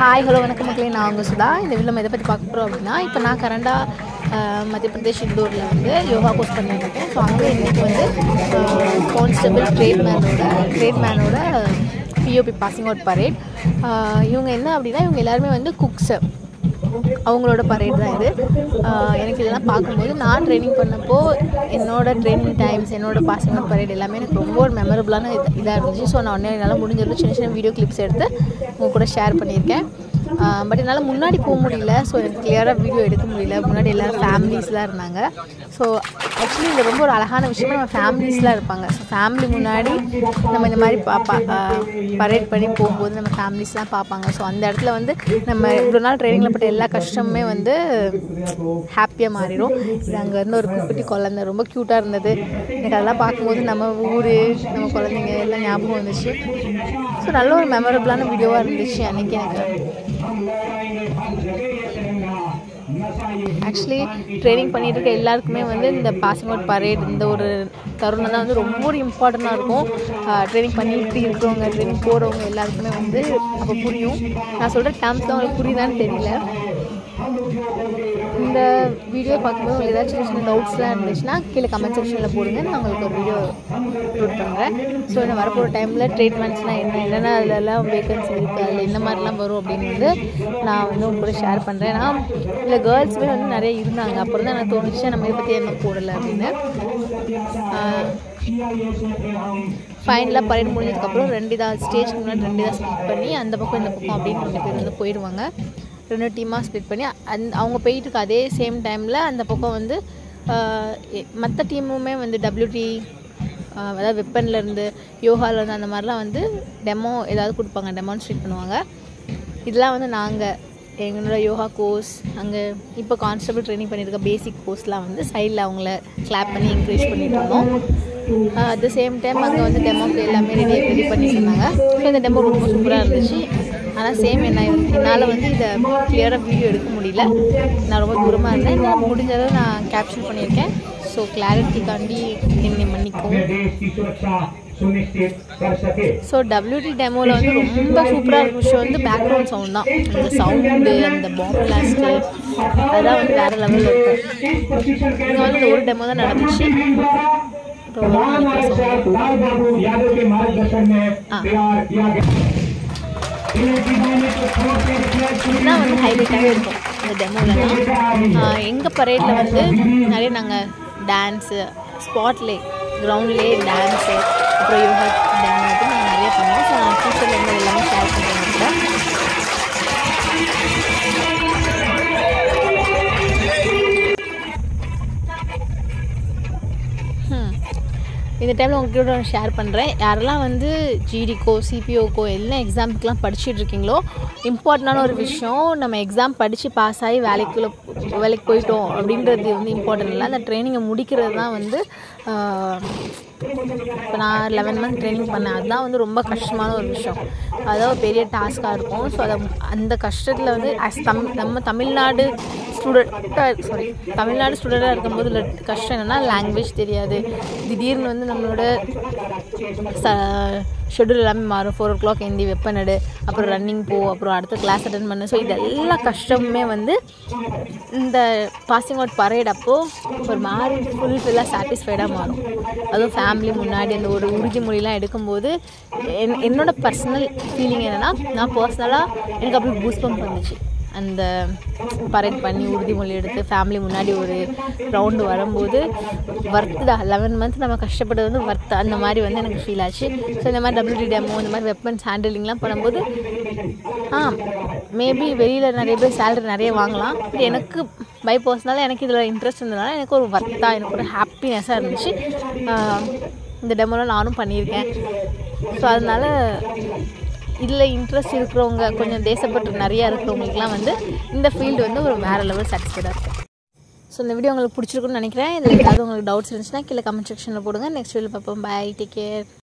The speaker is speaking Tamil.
ஹாய் ஹலோ வணக்கம் மக்களே நான் உங்கள் சுதா இந்த வீடியோ நம்ம எதை பற்றி பார்க்க போகிறோம் அப்படின்னா இப்போ நான் கரண்டாக மத்திய பிரதேஷ் இண்டோரில் வந்து யோகா கோர்ஸ் பண்ணிட்டு இருக்கேன் ஸோ அங்கே இன்றைக்கி வந்து கான்ஸ்டபிள் ட்ரேட் மேனோட ட்ரேட் மேனோட பிஓபி பாசிங் அவுட் பரேட் இவங்க என்ன அப்படின்னா இவங்க எல்லாருமே வந்து குக்ஸு அவங்களோட பரேட் தான் இது ஆஹ் எனக்கு இதெல்லாம் பார்க்கும்போது நான் ட்ரைனிங் பண்ணப்போ என்னோட ட்ரைனிங் டைம்ஸ் என்னோட பாசிங் அவுட் பரேட் எல்லாமே எனக்கு ரொம்ப ஒரு மெமரபுளான இது இதாக இருந்துச்சு ஸோ நான் உடனே என்னால் முடிஞ்சளவு சின்ன சின்ன வீடியோ கிளிப்ஸ் எடுத்து உங்க கூட ஷேர் பண்ணியிருக்கேன் பட் என்னால் முன்னாடி போக முடியல ஸோ எனக்கு கிளியராக வீடியோ எடுக்க முடியல முன்னாடி எல்லோரும் ஃபேமிலிஸ்லாம் இருந்தாங்க ஸோ ஆக்சுவலி இது ரொம்ப ஒரு அழகான விஷயம் நம்ம ஃபேமிலிஸ்லாம் இருப்பாங்க ஸோ ஃபேமிலி முன்னாடி நம்ம இந்த மாதிரி பாப்பா பரேட் பண்ணி போகும்போது நம்ம ஃபேமிலிஸ்லாம் பார்ப்பாங்க ஸோ அந்த இடத்துல வந்து நம்ம இவ்வளோ நாள் ட்ரைனிங்கில் பட்ட எல்லா கஷ்டமுமே வந்து ஹாப்பியாக மாறிடும் இது அங்கே இருந்து ஒரு குட்டி குழந்தை ரொம்ப க்யூட்டாக இருந்தது எனக்கு அதெல்லாம் பார்க்கும்போது நம்ம ஊர் நம்ம குழந்தைங்க எல்லாம் ஞாபகம் வந்துச்சு ஸோ நல்ல ஒரு மெமரபுளான வீடியோவாக இருந்துச்சு அன்றைக்கி எனக்கு ஆக்சுவலி ட்ரைனிங் பண்ணிட்டு இருக்க எல்லாருக்குமே வந்து இந்த பாசிங் அவுட் பரேட் இந்த ஒரு தருணம் தான் வந்து ரொம்ப ஒரு இம்பார்ட்டண்ட்டாக இருக்கும் ட்ரைனிங் பண்ணிட்டு இருக்கிறவங்க ட்ரைனிங் போகிறவங்க எல்லாருக்குமே வந்து அப்போ புரியும் நான் சொல்கிற டேர்ம்ஸ் தான் உங்களுக்கு புரியுதான்னு தெரியல இந்த வீடியோ பார்க்கும்போது உங்களுக்கு ஏதாச்சும் சின்ன சின்ன டவுட்ஸ்லாம் இருந்துச்சுன்னா கீழே கமெண்ட் செக்ஷனில் போடுங்க நான் உங்களுக்கு ஒரு வீடியோ அப்லோட் பண்ணுறேன் ஸோ என்ன வரப்போகிற டைமில் ட்ரீட்மெண்ட்ஸ்லாம் என்ன என்னென்ன அதிலலாம் வேகன்சி இருக்குது அதில் என்ன மாதிரிலாம் வரும் அப்படின்னு வந்து நான் வந்து உங்க கூட ஷேர் பண்ணுறேன் நான் இதில் கேர்ள்ஸுமே வந்து நிறைய இருந்தாங்க அப்புறம் தான் எனக்கு தோணுச்சு நம்ம இதை பற்றி என்ன போடலை அப்படின்னு ஃபைனலாக பரேட் முடிஞ்சதுக்கப்புறம் ரெண்டு தான் ஸ்டேஜ்க்கு முன்னாடி ரெண்டு தான் ஸ்பிட் பண்ணி அந்த பக்கம் இந்த பக்கம் அப்படின்னு ரெண்டு பேர் வந்து போயிடுவாங்க ரெண்டு டீமாக ஸ்ப்ளிட் பண்ணி அந் அவங்க போயிட்டு இருக்க அதே சேம் டைமில் அந்த பக்கம் வந்து மற்ற டீமுமே வந்து டபிள்யூடி அதாவது வெப்பன்லேருந்து யோகாலேருந்து அந்த மாதிரிலாம் வந்து டெமோ ஏதாவது கொடுப்பாங்க டெமான்ஸ்ட்ரேட் பண்ணுவாங்க இதெல்லாம் வந்து நாங்கள் எங்களோட யோகா கோர்ஸ் அங்கே இப்போ கான்ஸ்டபிள் ட்ரைனிங் பண்ணியிருக்க பேசிக் கோர்ஸ்லாம் வந்து சைடில் அவங்கள கிளாப் பண்ணி என்கரேஜ் பண்ணிட்டு இருந்தோம் அட் த சேம் டைம் அங்கே வந்து டெமோக்கு எல்லாமே ரெடி ரெடி பண்ணிட்டு இருந்தாங்க ஸோ இந்த டெமோ ரொம்ப சூப்பராக இருந்துச்சு ஆனால் சேம் என்ன என்னால் வந்து இதை கிளியராக வீடியோ எடுக்க முடியல நான் ரொம்ப தூரமாக இருந்தேன் என்னால் முடிஞ்சளவு நான் கேப்சர் பண்ணியிருக்கேன் ஸோ கிளாரிட்டிக்காண்டி என்னை மன்னிக்கவும் ஸோ டபிள்யூடி டெமோவில் வந்து ரொம்ப சூப்பராக இருக்க விஷயம் வந்து பேக்ரவுண்ட் சவுண்ட் தான் அந்த சவுண்டு அந்த பாம்பு பிளாஸ்ட்டு அதெல்லாம் வந்து வேறு லெவலில் இருக்கும் இங்கே வந்து இந்த ஒரு டெமோ தான் நடந்துச்சு இதுதான் வந்து ஹைலைட்டாகவே இருக்கும் இந்த டெமோலலாம் எங்கள் பரேடில் வந்து நிறைய நாங்கள் டான்ஸு ஸ்பாட்லே கிரவுண்ட்லேயே டான்ஸு அப்புறம் யோகா டெமோ வந்து நாங்கள் நிறைய பண்ணுவோம் ஸோ நான் ஃபியூச்சரில் வந்து எல்லாமே ஷேர் பண்ணுறேன் கூட இந்த டைமில் உங்கள்கிட்ட நான் ஷேர் பண்ணுறேன் யாரெல்லாம் வந்து ஜிடிக்கோ சிபிஓக்கோ எல்லா எக்ஸாமுக்கெலாம் படிச்சுட்டு இருக்கீங்களோ இம்பார்ட்டண்டான ஒரு விஷயம் நம்ம எக்ஸாம் படித்து பாஸ் ஆகி வேலைக்குள்ளே வேலைக்கு போயிட்டோம் அப்படின்றது வந்து இம்பார்ட்டன்ட் இல்லை அந்த ட்ரைனிங்கை முடிக்கிறது தான் வந்து இப்போ நான் லெவன் மந்த் ட்ரைனிங் பண்ணேன் அதுதான் வந்து ரொம்ப கஷ்டமான ஒரு விஷயம் அதாவது ஒரு பெரிய டாஸ்க்காக இருக்கும் ஸோ அதை அந்த கஷ்டத்தில் வந்து அஸ் தம் நம்ம தமிழ்நாடு ஸ்டூடெண்ட்டாக சாரி தமிழ்நாடு ஸ்டூடெண்ட்டாக இருக்கும்போது உள்ள கஷ்டம் என்னென்னா லாங்குவேஜ் தெரியாது திடீர்னு வந்து நம்மளோட ச ஷெடியூல் எல்லாமே மாறும் ஃபோர் ஓ கிளாக் எந்தி வெப்பனடு அப்புறம் ரன்னிங் போ அப்புறம் அடுத்த கிளாஸ் அட்டன் பண்ணு ஸோ இது எல்லா கஷ்டமுமே வந்து இந்த பாசிங் அவுட் பரேட் அப்போது ஒரு மாதிரி ஃபுல்ஃபில்லாக சாட்டிஸ்ஃபைடாக மாறும் அதுவும் ஃபேமிலி முன்னாடி அந்த ஒரு உறுதிமொழிலாம் எடுக்கும்போது என் என்னோட பர்சனல் ஃபீலிங் என்னென்னா நான் பர்சனலாக எனக்கு அப்படி பூஸ்ட் பம்ப் வந்துச்சு அந்த பரேட் பண்ணி உறுதிமொழி எடுத்து ஃபேமிலி முன்னாடி ஒரு ரவுண்டு வரும்போது ஒர்த்து தான் லெவன் மந்த் நம்ம கஷ்டப்பட்டது வந்து ஒர்த்து அந்த மாதிரி வந்து எனக்கு ஃபீல் ஆச்சு ஸோ இந்த மாதிரி டபிள்யூடி டெமோ இந்த மாதிரி வெப்பன்ஸ் ஹேண்டிலிங்லாம் பண்ணும்போது ஆ மேபி வெளியில் நிறைய பேர் சேலரி நிறைய வாங்கலாம் பட் எனக்கு பை பர்சனலாக எனக்கு இதில் இன்ட்ரெஸ்ட் இருந்ததுனால எனக்கு ஒரு ஒர்த்தாக எனக்கு ஒரு ஹாப்பினஸ்ஸாக இருந்துச்சு இந்த டெமோலாம் நானும் பண்ணியிருக்கேன் ஸோ அதனால் இதில் இன்ட்ரெஸ்ட் இருக்கிறவங்க கொஞ்சம் தேசப்பற்று நிறையா இருக்கிறவங்களுக்குலாம் வந்து இந்த ஃபீல்டு வந்து ஒரு வேறு லெவல் சாட்டிஸ்ஃபைடாக இருக்கும் ஸோ இந்த வீடியோ உங்களுக்கு பிடிச்சிருக்குன்னு நினைக்கிறேன் இதில் ஏதாவது உங்களுக்கு டவுட்ஸ் இருந்துச்சுன்னா கீழே கமெண்ட் செக்ஷனில் போடுங்க நெக்ஸ்ட் வீடியோ பார்ப்போம் பை டேக் கேர்